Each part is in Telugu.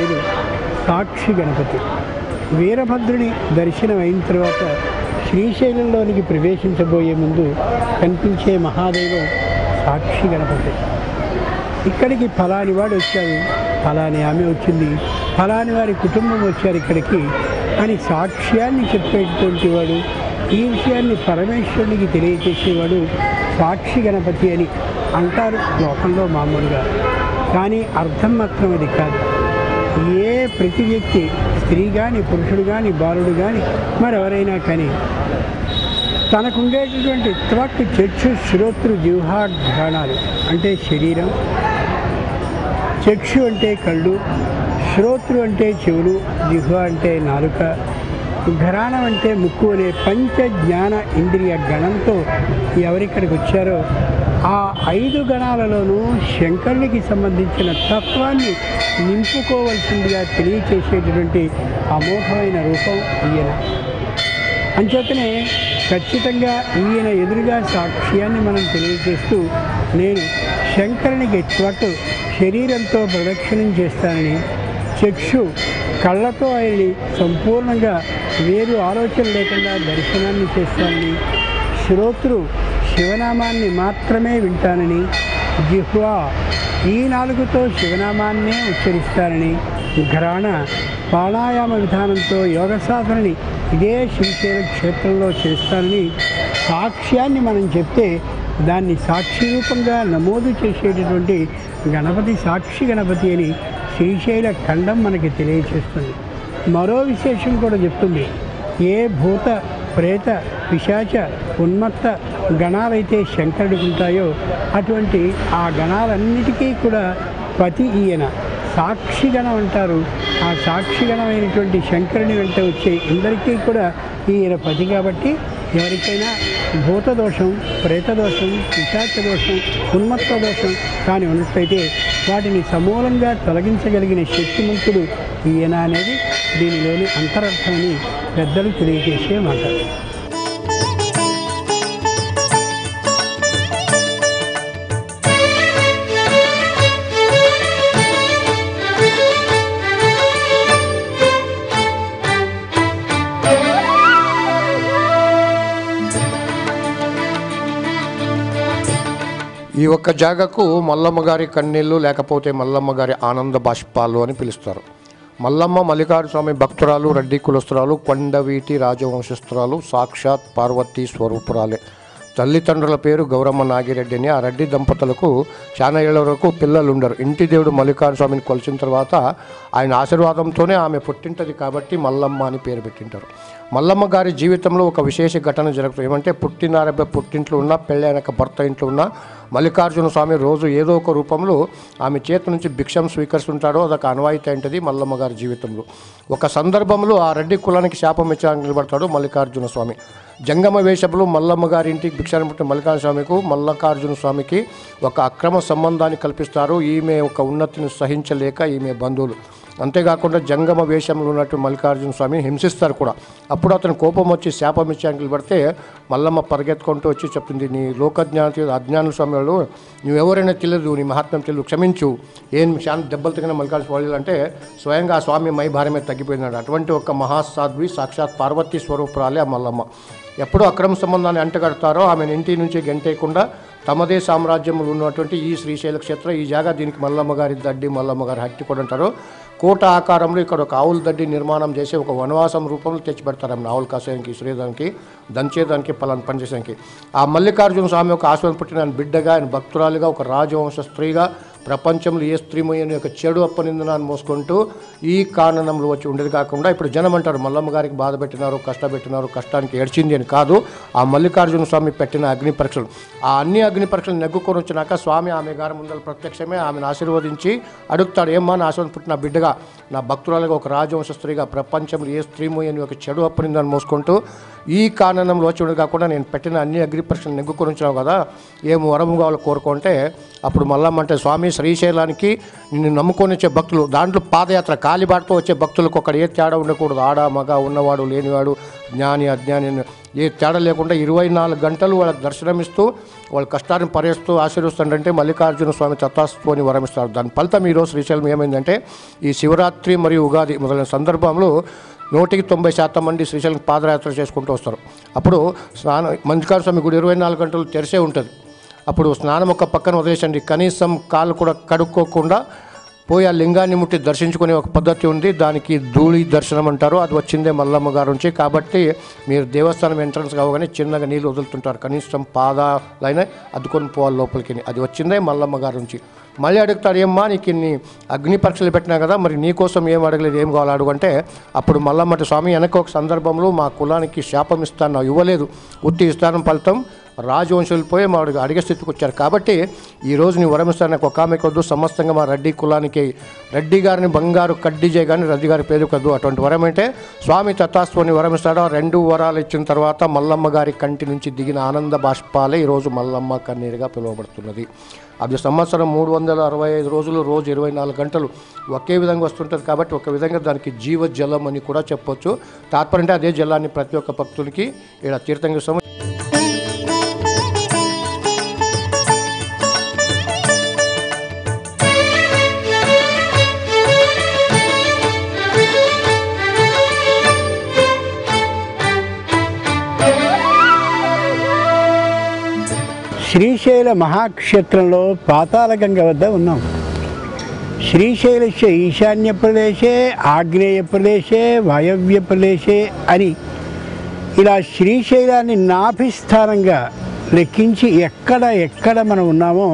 పేరు సాక్షి గణపతి వీరభద్రుని దర్శనం అయిన తర్వాత శ్రీశైలంలోనికి ప్రవేశించబోయే ముందు కనిపించే మహాదైవం సాక్షి గణపతి ఇక్కడికి ఫలాని వాడు వచ్చాడు ఫలాని ఆమె వచ్చింది ఫలాని వారి కుటుంబం వచ్చారు ఇక్కడికి అని సాక్ష్యాన్ని చెప్పేటువంటి వాడు ఈ విషయాన్ని పరమేశ్వరునికి తెలియచేసేవాడు సాక్షి గణపతి అని అంటారు లోకంలో మామూలుగా కానీ అర్థం మాత్రం అది కాదు ఏ ప్రతి వ్యక్తి స్త్రీ కానీ పురుషుడు కానీ బాలుడు కానీ మరెవరైనా కానీ తనకుండేటటువంటి త్వక్ చక్షు శ్రోతృ జిహ్వా ఘ్రాణాలు అంటే శరీరం చక్షు అంటే కళ్ళు శ్రోత్రు అంటే చెవులు జిహ్వ అంటే నాలుక ఘరాణం అంటే ముక్కు అనే పంచ జ్ఞాన ఇంద్రియ గణంతో ఎవరిక్కడికి వచ్చారో ఆ ఐదు గణాలలోనూ శంకరునికి సంబంధించిన తత్వాన్ని నింపుకోవలసిందిగా తెలియచేసేటటువంటి అమోఘమైన రూపం ఈయన అంచేతనే ఖచ్చితంగా ఈయన ఎదురుగా సాక్ష్యాన్ని మనం తెలియజేస్తూ నేను శంకరునికి త్వట్ శరీరంతో ప్రదక్షిణం చేస్తానని చక్షు కళ్ళతో ఆయన్ని సంపూర్ణంగా వేరు ఆలోచన లేకుండా దర్శనాన్ని చేస్తానని శ్రోతృ శివనామాన్ని మాత్రమే వింటానని జిహ్వా ఈ నాలుగుతో శివనామాన్నే ఉచ్చరిస్తానని ఘ్రాణ ప్రాణాయామ విధానంతో యోగ సాధనని ఇదే శ్రీశైల క్షేత్రంలో చేస్తానని సాక్ష్యాన్ని మనం చెప్తే దాన్ని సాక్షి రూపంగా నమోదు చేసేటటువంటి గణపతి సాక్షి గణపతి అని శ్రీశైల ఖండం మనకి తెలియచేస్తుంది మరో విశేషం కూడా చెప్తుంది ఏ భూత ప్రేత పిశాచ ఉన్మత్త గణాలైతే శంకరుడికి ఉంటాయో అటువంటి ఆ గణాలన్నిటికీ కూడా పతి ఈయన సాక్షిగణం అంటారు ఆ సాక్షిగణమైనటువంటి శంకరుని వెంట వచ్చే అందరికీ కూడా ఈయన పతి కాబట్టి ఎవరికైనా భూత దోషం ప్రేత దోషం పిశాచ దోషం ఉన్మత్త దోషం కానీ ఉన్నట్లయితే వాటిని సమూలంగా తొలగించగలిగిన శక్తిమంతుడు ఈయన అనేది దీనిలోని అంతరర్థమని పెద్దలు తెలియజేసే మాట ఈ ఒక్క జాగకు మల్లమ్మ గారి కన్నీళ్ళు లేకపోతే మల్లమ్మ గారి ఆనంద బాష్పాలు అని పిలుస్తారు మల్లమ్మ మల్లికార్జున స్వామి భక్తురాలు రెడ్డి కులస్తురాలు కొండవీటి రాజవంశస్తురాలు సాక్షాత్ పార్వతీ స్వరూపురాలే తల్లిదండ్రుల పేరు గౌరమ్మ నాగిరెడ్డి అని ఆ రెడ్డి దంపతులకు చాలా ఏళ్ళ వరకు పిల్లలు ఉండరు ఇంటి దేవుడు మల్లికార్జున స్వామిని కొలిచిన తర్వాత ఆయన ఆశీర్వాదంతోనే ఆమె పుట్టింటది కాబట్టి మల్లమ్మ అని పేరు పెట్టింటారు మల్లమ్మ గారి జీవితంలో ఒక విశేష ఘటన జరుగుతుంది ఏమంటే పుట్టినారబ్బ పుట్టింట్లో ఉన్న పెళ్ళైనక భర్త ఇంట్లో ఉన్న మల్లికార్జున స్వామి రోజు ఏదో ఒక రూపంలో ఆమె చేతి నుంచి భిక్షం స్వీకరిస్తుంటాడో అదొక అనువాయితీ ఏంటది మల్లమ్మ గారి జీవితంలో ఒక సందర్భంలో ఆ రెడ్డి కులానికి శాపం ఇచ్చడానికి నిలబడతాడు మల్లికార్జున స్వామి జంగమ వేషంలో మల్లమ్మ గారి ఇంటికి భిక్షాన్ని పుట్టిన మల్లికార్జున స్వామికి మల్లికార్జున స్వామికి ఒక అక్రమ సంబంధాన్ని కల్పిస్తారు ఈమె ఒక ఉన్నతిని సహించలేక ఈమె బంధువులు అంతేకాకుండా జంగమ వేషంలో ఉన్నట్టు మల్లికార్జున స్వామిని హింసిస్తారు కూడా అప్పుడు అతను కోపం వచ్చి శాపం ఇచ్చానికి నిలబడితే మల్లమ్మ పరిగెత్తుకుంటూ వచ్చి చెప్తుంది నీ లోకజ్ఞాన అజ్ఞాన స్వామి వాళ్ళు నువ్వెవరైనా తెలియదు నీ మహాత్మ్యం తెలియదు క్షమించు ఏం చాలా దెబ్బలు తగిన మల్లికార్జున స్వామి అంటే స్వయంగా ఆ స్వామి మై భారమే తగ్గిపోయినాడు అటువంటి ఒక మహాసాధ్వి సాక్షాత్ పార్వతీ స్వరూపురాలే ఆ మల్లమ్మ ఎప్పుడు అక్రమ సంబంధాన్ని అంటగడతారో ఆమెను ఇంటి నుంచి గెంటేయకుండా తమదే సామ్రాజ్యంలో ఉన్నటువంటి ఈ శ్రీశైల క్షేత్రం ఈ జాగా దీనికి మల్లమ్మ గారి దడ్డి మల్లమ్మ గారి హట్టి కూడా అంటారు కోట ఆకారంలో ఇక్కడ ఒక ఆవుల దడ్డి నిర్మాణం చేసి ఒక వనవాసం రూపంలో తెచ్చిపెడతారు ఆమె ఆవుల కాసేదానికి సురేదానికి దంచేదానికి పలానా పనిచేసానికి ఆ మల్లికార్జున స్వామి ఒక ఆశ్రమం పుట్టిన ఆయన బిడ్డగా ఆయన భక్తురాలుగా ఒక రాజవంశ స్త్రీగా ప్రపంచంలో ఏ స్త్రీ మొయ్యని యొక్క చెడు అప్పనిందనాన్ని మోసుకుంటూ ఈ కారణంలో వచ్చి ఉండేది కాకుండా ఇప్పుడు జనం అంటారు మల్లమ్మ గారికి బాధ పెట్టినారు కష్టపెట్టినారు కష్టానికి ఏడ్చింది అని కాదు ఆ మల్లికార్జున స్వామి పెట్టిన అగ్ని పరీక్షలు ఆ అన్ని అగ్ని పరీక్షలు నెగ్గుకొని వచ్చినాక స్వామి ఆమె గారి ముందర ప్రత్యక్షమే ఆమెను ఆశీర్వదించి అడుగుతాడు ఏమ్మా నా ఆశీర్వాదం పుట్టిన బిడ్డగా నా భక్తురాలుగా ఒక రాజవంశ స్త్రీగా ప్రపంచంలో ఏ స్త్రీ మొయ్యని ఒక చెడు అప్పనిందని మోసుకుంటూ ఈ కారణంలో వచ్చి ఉండదు కాకుండా నేను పెట్టిన అన్ని అగ్ని పరీక్షలు నెగ్గుకొని వచ్చినావు కదా ఏం వరము కావాలో కోరుకుంటే అప్పుడు మల్లమ్మ అంటే స్వామి శ్రీశైలానికి నిన్ను నమ్ముకొని వచ్చే భక్తులు దాంట్లో పాదయాత్ర కాలిబాటతో వచ్చే భక్తులకు ఒకటి ఏ తేడా ఉండకూడదు ఆడ మగ ఉన్నవాడు లేనివాడు జ్ఞాని అజ్ఞాని అని ఏ తేడా లేకుండా ఇరవై నాలుగు గంటలు వాళ్ళకి దర్శనమిస్తూ వాళ్ళ కష్టాన్ని పరేస్తూ ఆశీర్వస్తుంటే మల్లికార్జున స్వామి తత్వాస్తోని వరమిస్తారు దాని ఫలితం ఈరోజు శ్రీశైలం ఏమైందంటే ఈ శివరాత్రి మరియు ఉగాది మొదలైన సందర్భంలో నూటికి తొంభై శాతం మంది శ్రీశైలం పాదయాత్ర చేసుకుంటూ వస్తారు అప్పుడు స్నానం మల్లికార్జున స్వామి గుడి ఇరవై నాలుగు గంటలు తెరిసే ఉంటుంది అప్పుడు స్నానం ఒక పక్కన వదిలేసండి కనీసం కాళ్ళు కూడా కడుక్కోకుండా పోయి ఆ లింగాన్ని ముట్టి దర్శించుకునే ఒక పద్ధతి ఉంది దానికి ధూళి దర్శనం అంటారు అది వచ్చిందే మల్లమ్మ గారు నుంచి కాబట్టి మీరు దేవస్థానం ఎంట్రన్స్ కావగానే చిన్నగా నీళ్ళు వదులుతుంటారు కనీసం పాదాలైనా అద్దుకొని పోవాలి లోపలికి అది వచ్చిందే మల్లమ్మ గారు నుంచి మళ్ళీ అడుగుతాడు ఏమ్మా నీకు ఇన్ని అగ్ని పరీక్షలు పెట్టినా కదా మరి నీకోసం ఏం అడగలేదు ఏం కావాలి అడుగు అంటే అప్పుడు మల్లమ్మటి స్వామి వెనక ఒక సందర్భంలో మా కులానికి శాపం ఇస్తాను ఇవ్వలేదు ఉత్తి ఇస్తాను ఫలితం రాజవంశులు పోయి మా వాడికి అడిగే స్థితికి వచ్చారు కాబట్టి ఈరోజు నీ వరమిస్తాను నాకు ఒక ఆమె కొద్దు సమస్తంగా మా రెడ్డి కులానికి రెడ్డి గారిని బంగారు కడ్డీ చేయగానే రెడ్డి గారి పేరు కద్దు అటువంటి వరం అంటే స్వామి తత్వాస్వామి వరమిస్తాడు ఆ రెండు వరాలు ఇచ్చిన తర్వాత మల్లమ్మ గారి కంటి నుంచి దిగిన ఆనంద బాష్పాలే ఈరోజు మల్లమ్మ కన్నీరుగా పిలువబడుతున్నది అది సంవత్సరం మూడు వందల అరవై ఐదు రోజులు రోజు ఇరవై నాలుగు గంటలు ఒకే విధంగా వస్తుంటుంది కాబట్టి ఒక విధంగా దానికి జీవ జలం అని కూడా చెప్పొచ్చు తాత్పర్యం అంటే అదే జలాన్ని ప్రతి ఒక్క భక్తునికి ఇక్కడ తీర్థంగా ఇస్తాము శ్రీశైల మహాక్షేత్రంలో పాతాళగంగ వద్ద ఉన్నాం శ్రీశైలస్య ఈశాన్య ప్రదేశే ఆగ్నేయ ప్రదేశే వాయవ్య ప్రదేశే అని ఇలా శ్రీశైలాన్ని నాభిస్థానంగా లెక్కించి ఎక్కడ ఎక్కడ మనం ఉన్నామో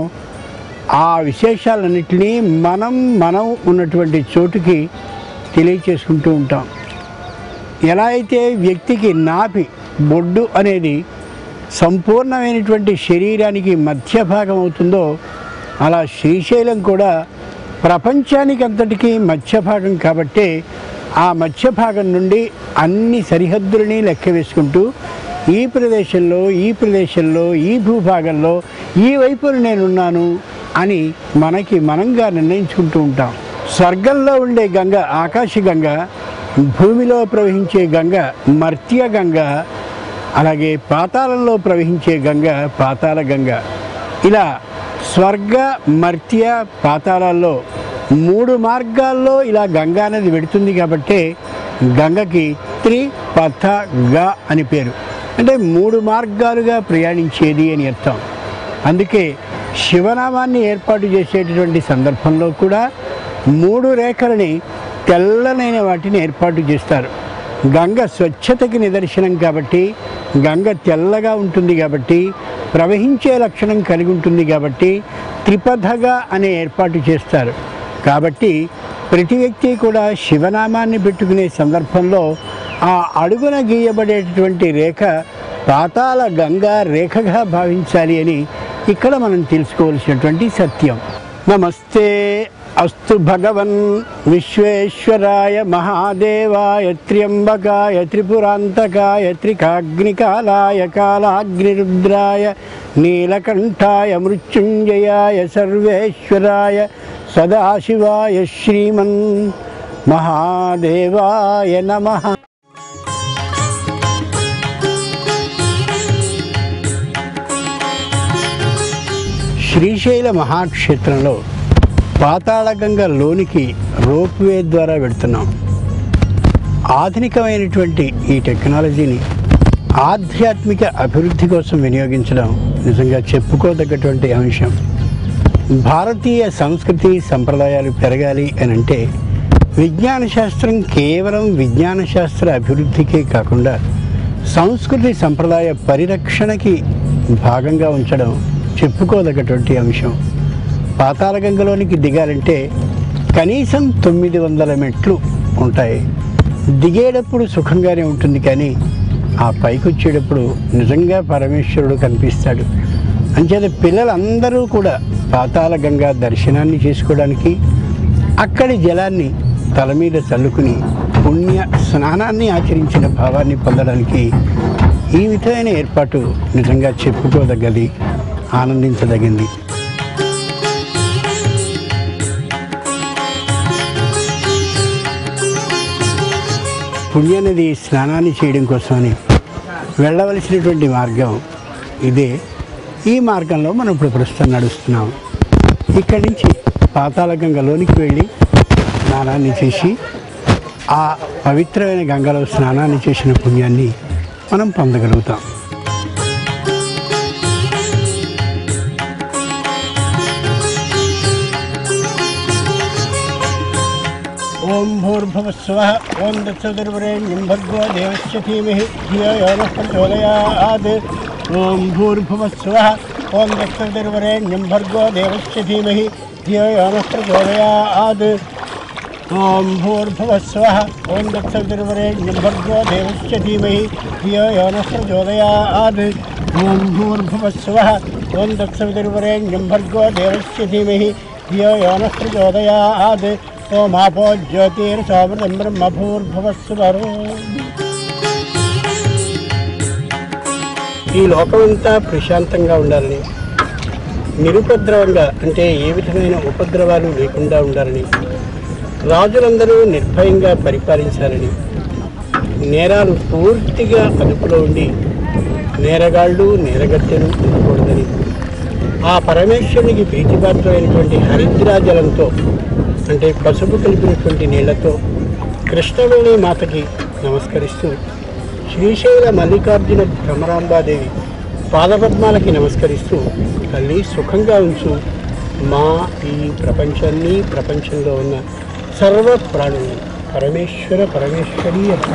ఆ విశేషాలన్నింటినీ మనం మనం ఉన్నటువంటి చోటుకి తెలియచేసుకుంటూ ఉంటాం ఎలా అయితే వ్యక్తికి నాభి బొడ్డు అనేది సంపూర్ణమైనటువంటి శరీరానికి మధ్య భాగం అవుతుందో అలా శ్రీశైలం కూడా ప్రపంచానికి అంతటికీ మధ్య భాగం కాబట్టే ఆ మధ్య భాగం నుండి అన్ని సరిహద్దులని లెక్క వేసుకుంటూ ఈ ప్రదేశంలో ఈ ప్రదేశంలో ఈ భూభాగంలో ఈ వైపున నేనున్నాను అని మనకి మనంగా నిర్ణయించుకుంటూ ఉంటాం స్వర్గంలో ఉండే గంగ ఆకాశ గంగ భూమిలో ప్రవహించే గంగ మర్త్య గంగ అలాగే పాతాళంలో ప్రవహించే గంగ పాతాళ గంగ ఇలా స్వర్గ మర్త్య పాతాళాల్లో మూడు మార్గాల్లో ఇలా గంగా నది వెడుతుంది కాబట్టి గంగకి త్రిపథ గ అని పేరు అంటే మూడు మార్గాలుగా ప్రయాణించేది అని అర్థం అందుకే శివనామాన్ని ఏర్పాటు చేసేటటువంటి సందర్భంలో కూడా మూడు రేఖలని తెల్లనైన వాటిని ఏర్పాటు చేస్తారు గంగ స్వచ్ఛతకి నిదర్శనం కాబట్టి గంగ తెల్లగా ఉంటుంది కాబట్టి ప్రవహించే లక్షణం కలిగి ఉంటుంది కాబట్టి త్రిపథగా అనే ఏర్పాటు చేస్తారు కాబట్టి ప్రతి వ్యక్తి కూడా శివనామాన్ని పెట్టుకునే సందర్భంలో ఆ అడుగున గీయబడేటటువంటి రేఖ పాతాల గంగా రేఖగా భావించాలి అని ఇక్కడ మనం తెలుసుకోవాల్సినటువంటి సత్యం నమస్తే అస్తు భగవన్ విశ్వేశ్వరాయ మహాదేవాయ త్ర్యంబకాయ త్రిపురాంతకాయ త్రికాగ్నికాలాయ కాలాగ్నిరుద్రాయ నీలకంఠాయ మృత్యుంజయాయ సర్వేశ్వరాయ సదాశివాయ శ్రీమన్ మహాదేవాయ నమః శ్రీశైల మహాక్షేత్రంలో పాతాళగంగ లోనికి రోప్వే ద్వారా వెళ్తున్నాం ఆధునికమైనటువంటి ఈ టెక్నాలజీని ఆధ్యాత్మిక అభివృద్ధి కోసం వినియోగించడం నిజంగా చెప్పుకోదగ్గటువంటి అంశం భారతీయ సంస్కృతి సంప్రదాయాలు పెరగాలి అని అంటే విజ్ఞాన శాస్త్రం కేవలం విజ్ఞాన శాస్త్ర అభివృద్ధికే కాకుండా సంస్కృతి సంప్రదాయ పరిరక్షణకి భాగంగా ఉంచడం చెప్పుకోదగ్గటువంటి అంశం పాతాళగంగలోనికి దిగాలంటే కనీసం తొమ్మిది వందల మెట్లు ఉంటాయి దిగేటప్పుడు సుఖంగానే ఉంటుంది కానీ ఆ పైకి వచ్చేటప్పుడు నిజంగా పరమేశ్వరుడు కనిపిస్తాడు అంచేత పిల్లలందరూ కూడా పాతాళ గంగా దర్శనాన్ని చేసుకోవడానికి అక్కడి జలాన్ని తల మీద చల్లుకుని పుణ్య స్నానాన్ని ఆచరించిన భావాన్ని పొందడానికి ఈ విధమైన ఏర్పాటు నిజంగా చెప్పుకోదగ్గది ఆనందించదగింది పుణ్యనది స్నానాన్ని చేయడం కోసమని వెళ్ళవలసినటువంటి మార్గం ఇదే ఈ మార్గంలో మనం ఇప్పుడు ప్రస్తుతం నడుస్తున్నాం ఇక్కడి నుంచి పాతాళ గంగలోనికి వెళ్ళి స్నానాన్ని చేసి ఆ పవిత్రమైన గంగలో స్నానాన్ని చేసిన పుణ్యాన్ని మనం పొందగలుగుతాం ఓం భూర్భువస్వ ఓం దత్సదుర్వరేణ్యం భర్గో దేవస్య ధీమహి ధియో యో నః ప్రచోదయాత్ ఓం భూర్భువస్వ ఓం దత్సదుర్వరేణ్యం భర్గో దేవస్య ధీమహి ధియో యో నః ప్రచోదయాత్ ఓం భూర్భువస్వ ఓం దత్సదుర్వరేణ్యం భర్గో దేవస్య ధీమహి ధియో యో నః ప్రచోదయాత్ ఓం భూర్భువస్వ ఓం దత్సవితుర్వరేణ్యం భర్గో దేవస్య ధీమహి ధియో యో నః ప్రచోదయాత్ ఓమాపో జ్యోతిర్సోమృతం బ్రహ్మభూర్భువస్వరో ఈ లోకమంతా ప్రశాంతంగా ఉండాలని నిరుపద్రవంగా అంటే ఏ విధమైన ఉపద్రవాలు లేకుండా ఉండాలని రాజులందరూ నిర్భయంగా పరిపాలించాలని నేరాలు పూర్తిగా అదుపులో ఉండి నేరగాళ్ళు నేరగత్తెలు ఉండకూడదని ఆ పరమేశ్వరునికి ప్రీతిపాత్రమైనటువంటి హరిద్రాజలంతో అంటే పసుపు కలిపినటువంటి నీళ్లతో కృష్ణవేణి మాతకి నమస్కరిస్తూ శ్రీశైల మల్లికార్జున భ్రమరాంబాదేవి పాదపద్మాలకి నమస్కరిస్తూ తల్లి సుఖంగా ఉంచు మా ఈ ప్రపంచాన్ని ప్రపంచంలో ఉన్న సర్వ ప్రాణుల్ని పరమేశ్వర పరమేశ్వరి అర్పణ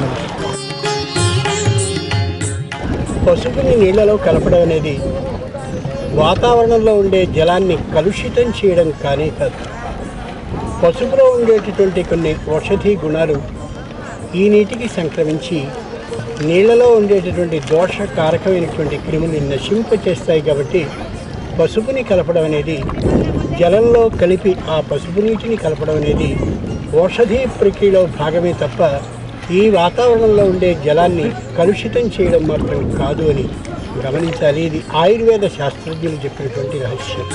పసుపుని నీళ్లలో కలపడం అనేది వాతావరణంలో ఉండే జలాన్ని కలుషితం చేయడం కానీ కాదు పసుపులో ఉండేటటువంటి కొన్ని ఔషధీ గుణాలు ఈ నీటికి సంక్రమించి నీళ్లలో ఉండేటటువంటి దోషకారకమైనటువంటి క్రిముల్ని నశింపచేస్తాయి కాబట్టి పసుపుని కలపడం అనేది జలంలో కలిపి ఆ పసుపు నీటిని కలపడం అనేది ఔషధీ ప్రక్రియలో భాగమే తప్ప ఈ వాతావరణంలో ఉండే జలాన్ని కలుషితం చేయడం మాత్రం కాదు అని గమనించాలి ఇది ఆయుర్వేద శాస్త్రజ్ఞులు చెప్పినటువంటి రహస్యం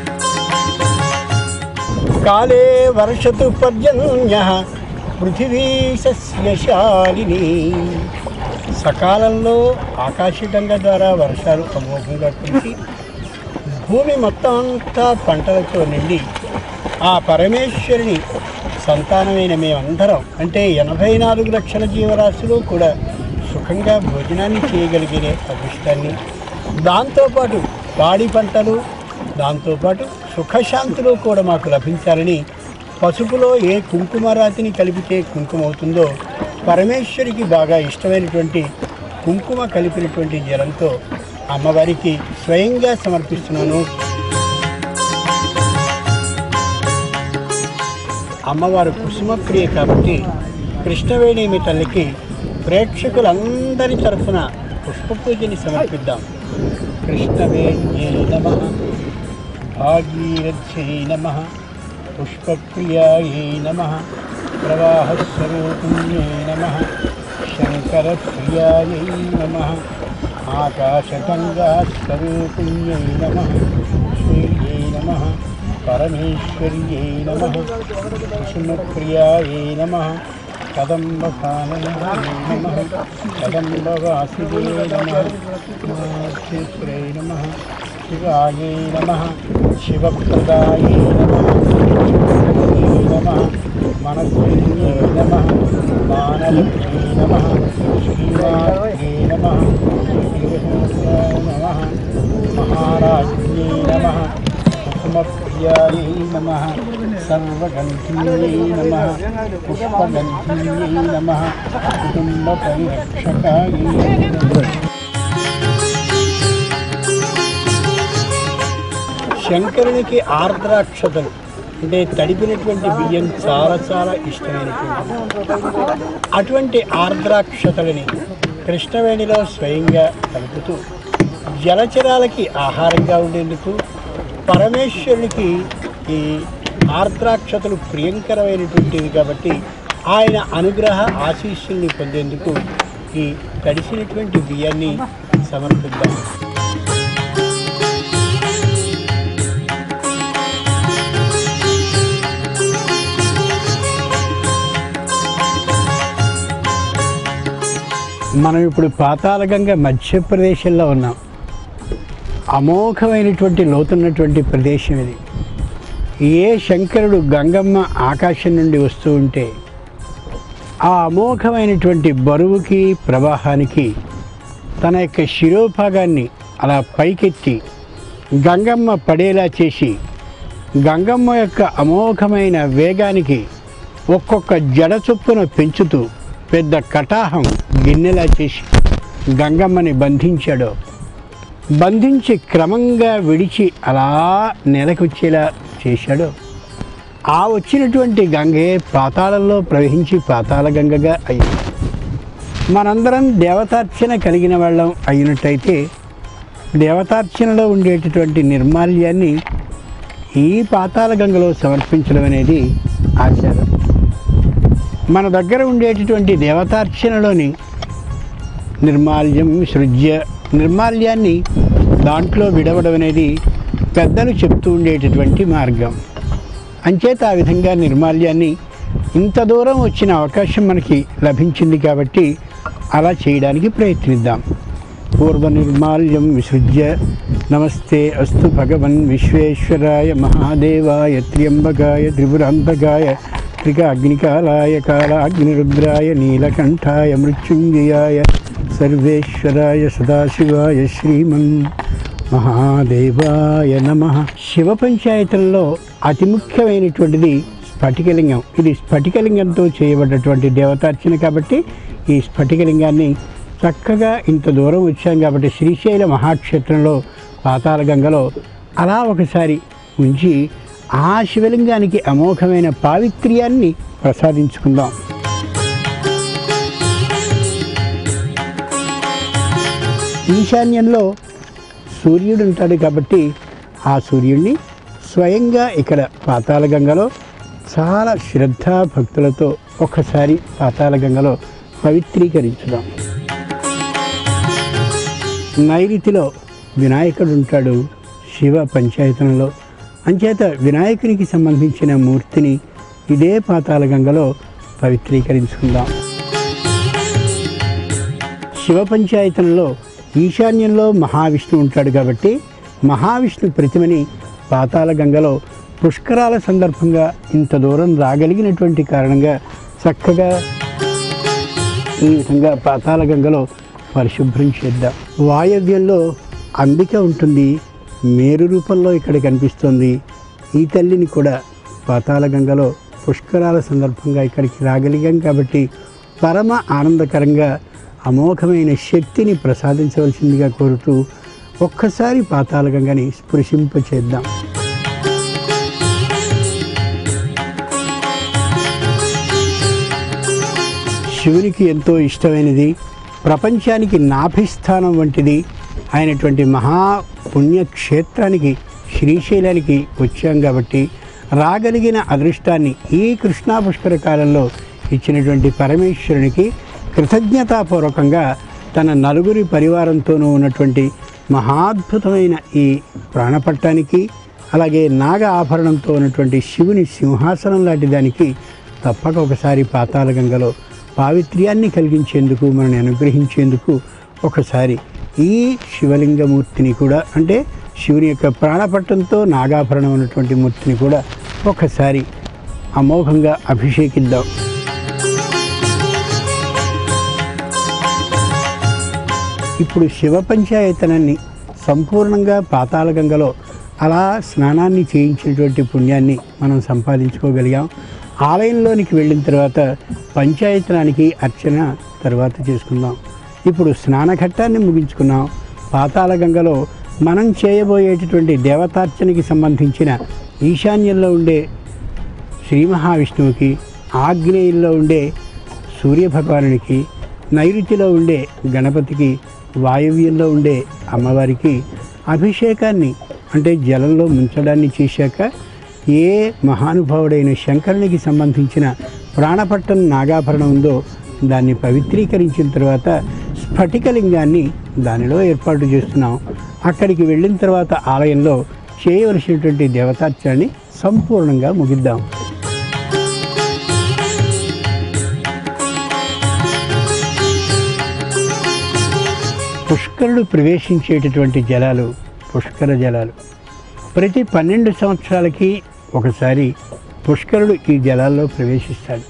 కాలే వర్షతు పర్జన్య పృథివీ సస్యశాలిని సకాలంలో ఆకాశగంగ ద్వారా వర్షాలు అమోఘంగా కురిసి భూమి మొత్తం అంతా పంటలతో నిండి ఆ పరమేశ్వరుని సంతానమైన మేమందరం అంటే ఎనభై నాలుగు లక్షల జీవరాశులు కూడా సుఖంగా భోజనాన్ని చేయగలిగే అదృష్టాన్ని దాంతోపాటు పాడి పంటలు దాంతోపాటు సుఖశాంతులు కూడా మాకు లభించాలని పసుపులో ఏ కుంకుమరాతిని కలిపితే కుంకుమ అవుతుందో పరమేశ్వరికి బాగా ఇష్టమైనటువంటి కుంకుమ కలిపినటువంటి జలంతో అమ్మవారికి స్వయంగా సమర్పిస్తున్నాను అమ్మవారు కుసుమప్రియ కాబట్టి కృష్ణవేణి తల్లికి ప్రేక్షకులందరి తరఫున పుష్పపూజని సమర్పిద్దాం కృష్ణవేణ్యే నమ భాగీరథ్యై నమ పుష్పప్రియాయై నమ ప్రవాహస్వరూపిణ్యై నమ శంకరప్రియాయై నమ ఆకాశగంగాస్వరూపిణ్యై నమ శ్రీయై నమ పరమేశ్వర్యై నమ కుసుమప్రియాయై నమ కదంబకాననాయ నమ కదంబవాసిదే నమ మాధ్యశ్రై నమ శివాయై నమ శివప్రదాయై నమ నమ మనస్విన్యై నమ మానలక్ష్మీ నమ శ్రీమాత్రే నమ శ్రీహంసాయ నమ మహారాజ్ఞై నమ కుసుమప్రియాయై నమ సర్వగంధిన్యై నమ పుష్పగంధిన్యై నమ కుటుంబపరిరక్షకాయై నమ శంకరునికి ఆర్ద్రాక్షతలు అంటే తడిపినటువంటి బియ్యం చాలా చాలా ఇష్టమైనటువంటి అటువంటి ఆర్ద్రాక్షతలని కృష్ణవేణిలో స్వయంగా కలుపుతూ జలచరాలకి ఆహారంగా ఉండేందుకు పరమేశ్వరునికి ఈ ఆర్ద్రాక్షతలు ప్రియంకరమైనటువంటివి కాబట్టి ఆయన అనుగ్రహ ఆశీస్సుల్ని పొందేందుకు ఈ తడిసినటువంటి బియ్యాన్ని సమర్పిద్దాం మనం ఇప్పుడు పాతాళగంగ మధ్యప్రదేశ్లో ఉన్నాం అమోఘమైనటువంటి లోతున్నటువంటి ప్రదేశం ఇది ఏ శంకరుడు గంగమ్మ ఆకాశం నుండి వస్తూ ఉంటే ఆ అమోఘమైనటువంటి బరువుకి ప్రవాహానికి తన యొక్క శిరోభాగాన్ని అలా పైకెత్తి గంగమ్మ పడేలా చేసి గంగమ్మ యొక్క అమోఘమైన వేగానికి ఒక్కొక్క జడ చొప్పున పెంచుతూ పెద్ద కటాహం గిన్నెలా చేసి గంగమ్మని బంధించాడో బంధించి క్రమంగా విడిచి అలా నెలకొచ్చేలా చేశాడో ఆ వచ్చినటువంటి గంగే పాతాళంలో ప్రవహించి పాతాళ గంగగా అయింది మనందరం దేవతార్చన కలిగిన వాళ్ళం అయినట్టయితే దేవతార్చనలో ఉండేటటువంటి నిర్మాల్యాన్ని ఈ పాతాళ గంగలో సమర్పించడం అనేది ఆచారం మన దగ్గర ఉండేటటువంటి దేవతార్చనలోని నిర్మాల్యం సృజ్య నిర్మాల్యాన్ని దాంట్లో విడవడం అనేది పెద్దలు చెప్తూ ఉండేటటువంటి మార్గం అంచేత ఆ విధంగా నిర్మాల్యాన్ని ఇంత దూరం వచ్చిన అవకాశం మనకి లభించింది కాబట్టి అలా చేయడానికి ప్రయత్నిద్దాం పూర్వ నిర్మాల్యం విసృజ్య నమస్తే అస్తు భగవన్ విశ్వేశ్వరాయ మహాదేవాయ త్ర్యంబకాయ త్రిపురాంతకాయ త్రిక అగ్నికాలాయ కాలాగ్నిరుద్రాయ నీలకంఠాయ మృత్యుంజయాయ సర్వేశ్వరాయ సదాశివాయ శ్రీమన్ మహాదేవాయ నమ శివ పంచాయతీల్లో అతి ముఖ్యమైనటువంటిది స్ఫటికలింగం ఇది స్ఫటికలింగంతో చేయబడ్డటువంటి దేవతార్చన కాబట్టి ఈ స్ఫటికలింగాన్ని చక్కగా ఇంత దూరం వచ్చాం కాబట్టి శ్రీశైల మహాక్షేత్రంలో పాతాళగంగలో అలా ఒకసారి ఉంచి ఆ శివలింగానికి అమోఘమైన పావిత్ర్యాన్ని ప్రసాదించుకుందాం ఈశాన్యంలో సూర్యుడు ఉంటాడు కాబట్టి ఆ సూర్యుడిని స్వయంగా ఇక్కడ పాతాళగంగలో చాలా శ్రద్ధా భక్తులతో ఒక్కసారి పాతాళగంగలో పవిత్రీకరించుదాం నైరుతిలో వినాయకుడు ఉంటాడు శివ పంచాయతనంలో అంచేత వినాయకునికి సంబంధించిన మూర్తిని ఇదే పాతాళగంగలో పవిత్రీకరించుకుందాం శివ పంచాయతనంలో ఈశాన్యంలో మహావిష్ణు ఉంటాడు కాబట్టి మహావిష్ణు ప్రతిమని పాతాళ గంగలో పుష్కరాల సందర్భంగా ఇంత దూరం రాగలిగినటువంటి కారణంగా చక్కగా ఈ విధంగా పాతాళ గంగలో పరిశుభ్రం చేద్దాం వాయవ్యంలో అంబిక ఉంటుంది మేరు రూపంలో ఇక్కడ కనిపిస్తుంది ఈ తల్లిని కూడా పాతాళ గంగలో పుష్కరాల సందర్భంగా ఇక్కడికి రాగలిగాం కాబట్టి పరమ ఆనందకరంగా అమోఘమైన శక్తిని ప్రసాదించవలసిందిగా కోరుతూ ఒక్కసారి పాతాళ గంగని స్పృశింపచేద్దాం శివునికి ఎంతో ఇష్టమైనది ప్రపంచానికి నాభిస్థానం వంటిది అయినటువంటి మహా పుణ్యక్షేత్రానికి శ్రీశైలానికి వచ్చాం కాబట్టి రాగలిగిన అదృష్టాన్ని ఈ కృష్ణా పుష్కర కాలంలో ఇచ్చినటువంటి పరమేశ్వరునికి కృతజ్ఞతాపూర్వకంగా తన నలుగురి పరివారంతోనూ ఉన్నటువంటి మహాద్భుతమైన ఈ ప్రాణపట్టానికి అలాగే నాగ ఆభరణంతో ఉన్నటువంటి శివుని సింహాసనం లాంటి దానికి తప్పక ఒకసారి పాతాళగంగలో పావిత్ర్యాన్ని కలిగించేందుకు మనని అనుగ్రహించేందుకు ఒకసారి ఈ శివలింగమూర్తిని కూడా అంటే శివుని యొక్క ప్రాణపట్టంతో నాగాభరణం ఉన్నటువంటి మూర్తిని కూడా ఒకసారి అమోఘంగా అభిషేకిద్దాం ఇప్పుడు శివ పంచాయతనాన్ని సంపూర్ణంగా పాతాళగంగలో అలా స్నానాన్ని చేయించినటువంటి పుణ్యాన్ని మనం సంపాదించుకోగలిగాం ఆలయంలోనికి వెళ్ళిన తర్వాత పంచాయతనానికి అర్చన తర్వాత చేసుకుందాం ఇప్పుడు స్నానఘట్టాన్ని ముగించుకున్నాం పాతాళగంగలో మనం చేయబోయేటటువంటి దేవతార్చనకి సంబంధించిన ఈశాన్యంలో ఉండే శ్రీ మహావిష్ణువుకి ఆగ్నేయంలో ఉండే సూర్యభగవానునికి నైరుతిలో ఉండే గణపతికి వాయువ్యంలో ఉండే అమ్మవారికి అభిషేకాన్ని అంటే జలంలో ముంచడాన్ని చేశాక ఏ మహానుభావుడైన శంకరునికి సంబంధించిన ప్రాణపట్టం నాగాభరణం ఉందో దాన్ని పవిత్రీకరించిన తర్వాత స్ఫటికలింగాన్ని దానిలో ఏర్పాటు చేస్తున్నాం అక్కడికి వెళ్ళిన తర్వాత ఆలయంలో చేయవలసినటువంటి దేవతార్చనని సంపూర్ణంగా ముగిద్దాం పుష్కరుడు ప్రవేశించేటటువంటి జలాలు పుష్కర జలాలు ప్రతి పన్నెండు సంవత్సరాలకి ఒకసారి పుష్కరుడు ఈ జలాల్లో ప్రవేశిస్తాడు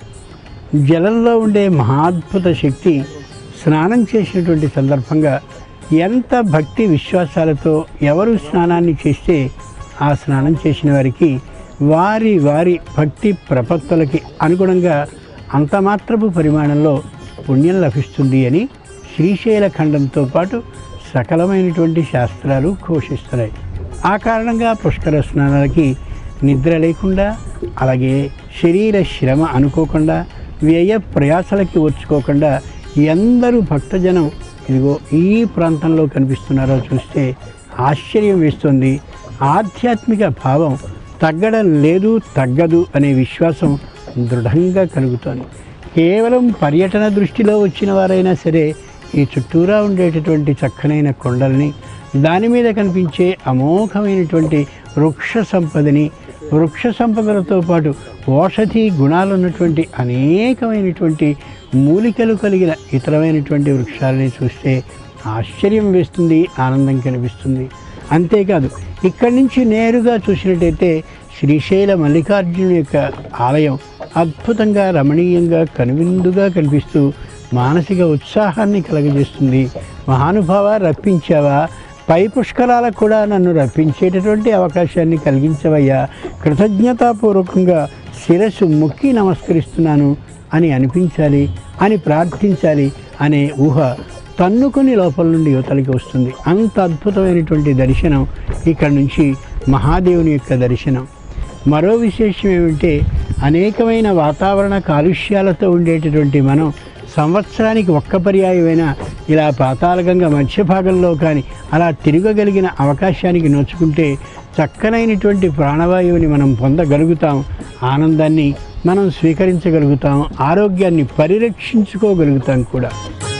జలంలో ఉండే మహాద్భుత శక్తి స్నానం చేసినటువంటి సందర్భంగా ఎంత భక్తి విశ్వాసాలతో ఎవరు స్నానాన్ని చేస్తే ఆ స్నానం చేసిన వారికి వారి వారి భక్తి ప్రపత్తులకి అనుగుణంగా అంత మాత్రపు పరిమాణంలో పుణ్యం లభిస్తుంది అని శ్రీశైల ఖండంతో పాటు సకలమైనటువంటి శాస్త్రాలు ఘోషిస్తున్నాయి ఆ కారణంగా పుష్కర స్నానాలకి నిద్ర లేకుండా అలాగే శరీర శ్రమ అనుకోకుండా వ్యయ ప్రయాసలకి వచ్చుకోకుండా ఎందరూ భక్తజనం ఇదిగో ఈ ప్రాంతంలో కనిపిస్తున్నారో చూస్తే ఆశ్చర్యం వేస్తుంది ఆధ్యాత్మిక భావం తగ్గడం లేదు తగ్గదు అనే విశ్వాసం దృఢంగా కలుగుతోంది కేవలం పర్యటన దృష్టిలో వచ్చిన వారైనా సరే ఈ చుట్టూరా ఉండేటటువంటి చక్కనైన కొండల్ని దాని మీద కనిపించే అమోఘమైనటువంటి వృక్ష సంపదని వృక్ష సంపదలతో పాటు ఓషధి గుణాలు ఉన్నటువంటి అనేకమైనటువంటి మూలికలు కలిగిన ఇతరమైనటువంటి వృక్షాలని చూస్తే ఆశ్చర్యం వేస్తుంది ఆనందం కనిపిస్తుంది అంతేకాదు ఇక్కడి నుంచి నేరుగా చూసినట్టయితే శ్రీశైల మల్లికార్జునుని యొక్క ఆలయం అద్భుతంగా రమణీయంగా కనువిందుగా కనిపిస్తూ మానసిక ఉత్సాహాన్ని కలగజేస్తుంది మహానుభావ రప్పించావా పై పుష్కరాలకు కూడా నన్ను రప్పించేటటువంటి అవకాశాన్ని కలిగించవయ్యా కృతజ్ఞతాపూర్వకంగా శిరస్సు మొక్కి నమస్కరిస్తున్నాను అని అనిపించాలి అని ప్రార్థించాలి అనే ఊహ తన్నుకొని లోపల నుండి యువతలకి వస్తుంది అంత అద్భుతమైనటువంటి దర్శనం ఇక్కడ నుంచి మహాదేవుని యొక్క దర్శనం మరో విశేషం ఏమిటంటే అనేకమైన వాతావరణ కాలుష్యాలతో ఉండేటటువంటి మనం సంవత్సరానికి ఒక్క పర్యాయమైనా ఇలా పాతాళగంగ మధ్య భాగంలో కానీ అలా తిరగగలిగిన అవకాశానికి నోచుకుంటే చక్కనైనటువంటి ప్రాణవాయువుని మనం పొందగలుగుతాం ఆనందాన్ని మనం స్వీకరించగలుగుతాం ఆరోగ్యాన్ని పరిరక్షించుకోగలుగుతాం కూడా